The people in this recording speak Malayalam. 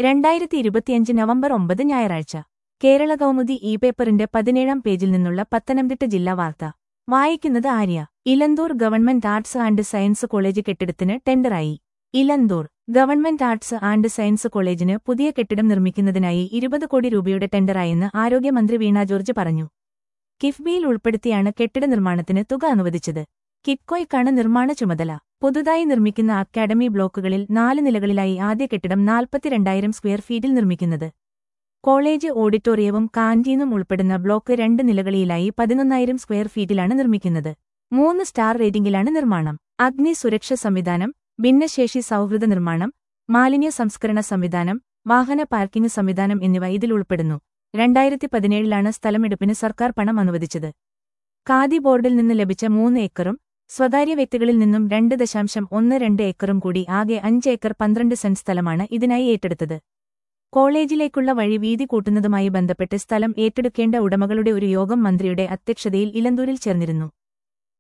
രണ്ടായിരത്തി ഇരുപത്തിയഞ്ച് നവംബർ ഒമ്പത് ഞായറാഴ്ച കേരള കൗമുദി ഇ പേപ്പറിന്റെ പതിനേഴാം പേജിൽ നിന്നുള്ള പത്തനംതിട്ട ജില്ലാ വാർത്ത വായിക്കുന്നത് Arya Elanthoor government arts and science college കെട്ടിടത്തിന് ടെൻഡറായി Elanthoor government arts and science കോളേജിന് പുതിയ കെട്ടിടം നിർമ്മിക്കുന്നതിനായി ഇരുപത് കോടി രൂപയുടെ ടെൻഡറായെന്ന് ആരോഗ്യമന്ത്രി വീണ ജോർജ് പറഞ്ഞു കിഫ്ബിയിൽ ഉൾപ്പെടുത്തിയാണ് കെട്ടിട നിർമ്മാണത്തിന് തുക അനുവദിച്ചത് കിറ്റ്കോയ്ക്കാണ് നിർമ്മാണ ചുമതല പുതുതായി നിർമ്മിക്കുന്ന അക്കാഡമി ബ്ലോക്കുകളിൽ നാല് നിലകളിലായി ആദ്യ കെട്ടിടം നാൽപ്പത്തിരണ്ടായിരം സ്ക്വയർ ഫീറ്റിൽ നിർമ്മിക്കുന്നത് കോളേജ് ഓഡിറ്റോറിയവും കാന്റീനും ഉൾപ്പെടുന്ന ബ്ലോക്ക് രണ്ട് നിലകളിലായി പതിനൊന്നായിരം സ്ക്വയർ ഫീറ്റിലാണ് നിർമ്മിക്കുന്നത് മൂന്ന് സ്റ്റാർ റേറ്റിംഗിലാണ് നിർമ്മാണം അഗ്നി സുരക്ഷ സംവിധാനം ഭിന്നശേഷി സൗഹൃദ നിർമ്മാണം മാലിന്യ സംസ്കരണ സംവിധാനം വാഹന പാർക്കിംഗ് സംവിധാനം എന്നിവ ഇതിൽ ഉൾപ്പെടുന്നു രണ്ടായിരത്തി പതിനേഴിലാണ് സ്ഥലമെടുപ്പിന് സർക്കാർ പണം അനുവദിച്ചത് ഖാദി ബോർഡിൽ നിന്ന് ലഭിച്ച മൂന്ന് ഏക്കറും സ്വകാര്യ വ്യക്തികളിൽ നിന്നും രണ്ട് ദശാംശം ഒന്ന് രണ്ട് ഏക്കറും കൂടി ആകെ അഞ്ച് ഏക്കർ പന്ത്രണ്ട് സെന്റ് സ്ഥലമാണ് ഇതിനായി ഏറ്റെടുത്തത് കോളേജിലേക്കുള്ള വഴി വീതി കൂട്ടുന്നതുമായി ബന്ധപ്പെട്ട് സ്ഥലം ഏറ്റെടുക്കേണ്ട ഉടമകളുടെ ഒരു യോഗം മന്ത്രിയുടെ അധ്യക്ഷതയിൽ ഇലന്തൂരിൽ ചേർന്നിരുന്നു